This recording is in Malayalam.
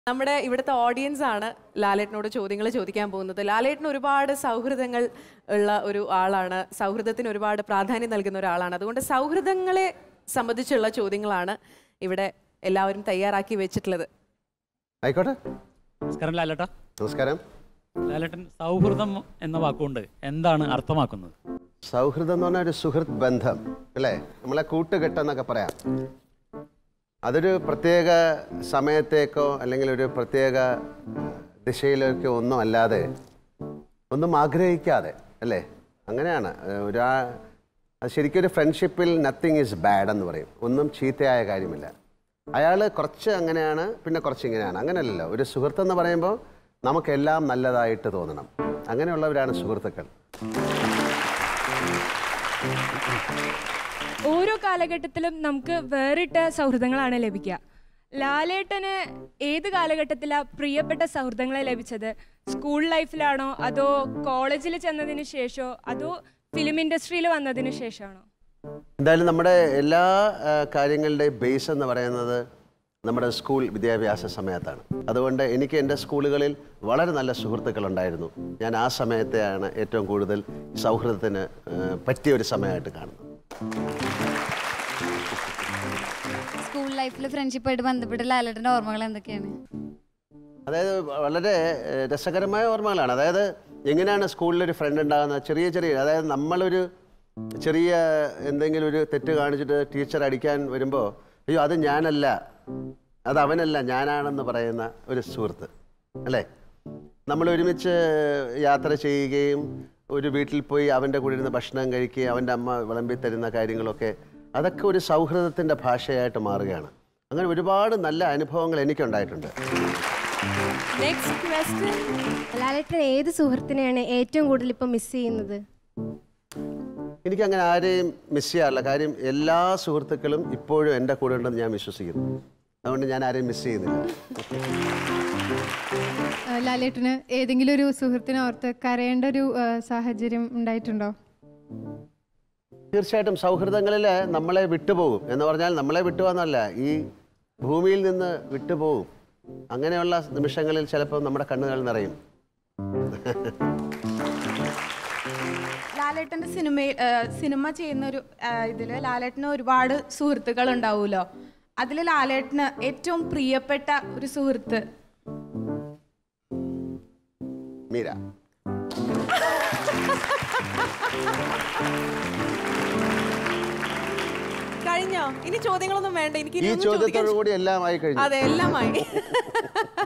നമ്മുടെ ഇവിടുത്തെ ഓഡിയൻസ് ആണ് ലാലേട്ടനോട് ചോദ്യങ്ങൾ ചോദിക്കാൻ പോകുന്നത് ലാലേട്ടന് ഒരുപാട് സൗഹൃദങ്ങൾ ഉള്ള ഒരു ആളാണ് സൗഹൃദത്തിന് ഒരുപാട് പ്രാധാന്യം നൽകുന്ന ഒരാളാണ് അതുകൊണ്ട് സൗഹൃദങ്ങളെ സംബന്ധിച്ചുള്ള ചോദ്യങ്ങളാണ് ഇവിടെ എല്ലാവരും തയ്യാറാക്കി വെച്ചിട്ടുള്ളത് ആയിക്കോട്ടെ നമസ്കാരം ലാലേട്ട നമസ്കാരം ലാലേട്ടൻ സൗഹൃദം എന്ന വാക്കുകൊണ്ട് എന്താണ് അർത്ഥമാക്കുന്നത് സൗഹൃദം എന്ന് പറഞ്ഞാൽ ഒരു സുഹൃത്ത് ബന്ധം അല്ലേ നമ്മളെ കൂട്ടുകെട്ടെന്നൊക്കെ പറയാം അതൊരു പ്രത്യേക സമയത്തേക്കോ അല്ലെങ്കിൽ ഒരു പ്രത്യേക ദിശയിലേക്കോ ഒന്നും അല്ലാതെ ഒന്നും ആഗ്രഹിക്കാതെ അല്ലേ അങ്ങനെയാണ് ഏഹ് ഒരാ അത് ശരിക്കും ഒരു ഫ്രണ്ട്ഷിപ്പിൽ നത്തിങ് ഈസ് ബാഡ് എന്ന് പറയും ഒന്നും ചീത്തയായ കാര്യമില്ല അയാൾ കുറച്ച് അങ്ങനെയാണ് പിന്നെ കുറച്ച് ഇങ്ങനെയാണ് അങ്ങനെയല്ലല്ലോ ഒരു സുഹൃത്ത് എന്ന് പറയുമ്പോൾ നമുക്കെല്ലാം നല്ലതായിട്ട് തോന്നണം അങ്ങനെയുള്ളവരാണ് സുഹൃത്തുക്കൾ ഓരോ കാലഘട്ടത്തിലും നമുക്ക് വേറിട്ട സൗഹൃദങ്ങളാണ് ലഭിക്കുക ലാലേട്ടന് ഏത് കാലഘട്ടത്തിലാണ് പ്രിയപ്പെട്ട സൗഹൃദങ്ങളെ ലഭിച്ചത് സ്കൂൾ ലൈഫിലാണോ അതോ കോളേജിൽ ചെന്നതിന് ശേഷമോ അതോ ഫിലിം ഇൻഡസ്ട്രിയിൽ വന്നതിന് ശേഷമാണോ എന്തായാലും നമ്മുടെ എല്ലാ ആ, കാര്യങ്ങളുടെയും ബേസ് എന്ന് പറയുന്നത് നമ്മുടെ സ്കൂൾ വിദ്യാഭ്യാസ സമയത്താണ് അതുകൊണ്ട് എനിക്ക് എൻ്റെ സ്കൂളുകളിൽ വളരെ നല്ല സുഹൃത്തുക്കളുണ്ടായിരുന്നു ഞാൻ ആ സമയത്തെയാണ് ഏറ്റവും കൂടുതൽ സൗഹൃദത്തിന് ആ, പറ്റിയ ഒരു സമയമായിട്ട് കാണുന്നത് സ്കൂൾ ലൈഫിൽ ഫ്രണ്ട്ഷിപ്പായിട്ട് ബന്ധപ്പെട്ട ലാലേട്ടൻ്റെ ഓർമ്മകൾ എന്തൊക്കെയാണ് അതായത് വളരെ ഏഹ്, രസകരമായ ഓർമ്മകളാണ് അതായത് എങ്ങനെയാണ് സ്കൂളിലൊരു ഫ്രണ്ട് ഉണ്ടാകുന്നത് ചെറിയ ചെറിയ അതായത് നമ്മളൊരു ചെറിയ എന്തെങ്കിലും ഒരു തെറ്റ് കാണിച്ചിട്ട് ടീച്ചർ അടിക്കാൻ വരുമ്പോൾ അയ്യോ അത് ഞാനല്ല അത് അവനല്ല ഞാനാണെന്ന് പറയുന്ന ഒരു സുഹൃത്ത് അല്ലേ നമ്മൾ ഒരുമിച്ച് യാത്ര ചെയ്യുകയും ഒരു വീട്ടിൽ പോയി അവൻ്റെ കൂടെ ഇരുന്ന് ഭക്ഷണം കഴിക്കുകയും അവൻ്റെ അമ്മ വിളമ്പി തരുന്ന കാര്യങ്ങളൊക്കെ അതൊക്കെ ഒരു സൗഹൃദത്തിൻ്റെ ഭാഷയായിട്ട് മാറുകയാണ് അങ്ങനെ ഒരുപാട് നല്ല അനുഭവങ്ങൾ എനിക്കുണ്ടായിട്ടുണ്ട് നെക്സ്റ്റ് ക്വസ്റ്റ്യൻ ലാലേട്ടൻ ഏത് സുഹൃത്തിനെയാണ് ഏറ്റവും കൂടുതൽ ഇപ്പം മിസ് ചെയ്യുന്നത് എനിക്കങ്ങനെ ആരെയും മിസ് ചെയ്യാറില്ല കാര്യം എല്ലാ സുഹൃത്തുക്കളും ഇപ്പോഴും എൻ്റെ കൂടെ ഉണ്ടെന്ന് ഞാൻ വിശ്വസിക്കുന്നു അതുകൊണ്ട് ഞാൻ ആരെയും മിസ് ചെയ്യുന്നില്ല ആ, ലാലേട്ടന് ഏതെങ്കിലും ഒരു സുഹൃത്തിനെ ഓർത്ത് കരയേണ്ട ഒരു ആ, സാഹചര്യം ഉണ്ടായിട്ടുണ്ടോ തീർച്ചയായിട്ടും സൗഹൃദങ്ങളിൽ നമ്മളെ വിട്ടുപോകും എന്ന് പറഞ്ഞാൽ നമ്മളെ വിട്ടുപോകുന്നല്ല ഈ ഭൂമിയിൽ നിന്ന് വിട്ടുപോകും അങ്ങനെയുള്ള നിമിഷങ്ങളിൽ ചിലപ്പോൾ നമ്മുടെ കണ്ണുകൾ നിറയും ലാലേട്ടൻ്റെ സിനിമയിൽ സിനിമ ചെയ്യുന്ന ഒരു ഇതിൽ ലാലേട്ടന് ഒരുപാട് സുഹൃത്തുക്കൾ ഉണ്ടാവുമല്ലോ അതിൽ ലാലേട്ടന് ഏറ്റവും പ്രിയപ്പെട്ട ഒരു സുഹൃത്ത് മീര കഴിഞ്ഞോ ഇനി ചോദ്യങ്ങളൊന്നും വേണ്ട എനിക്ക് ഇനി ഈ ഒന്നും ചോദിക്കാൻ ചോദ്യത്തോടു കൂടി എല്ലാം ആയി കഴിഞ്ഞു അതെ എല്ലാമായി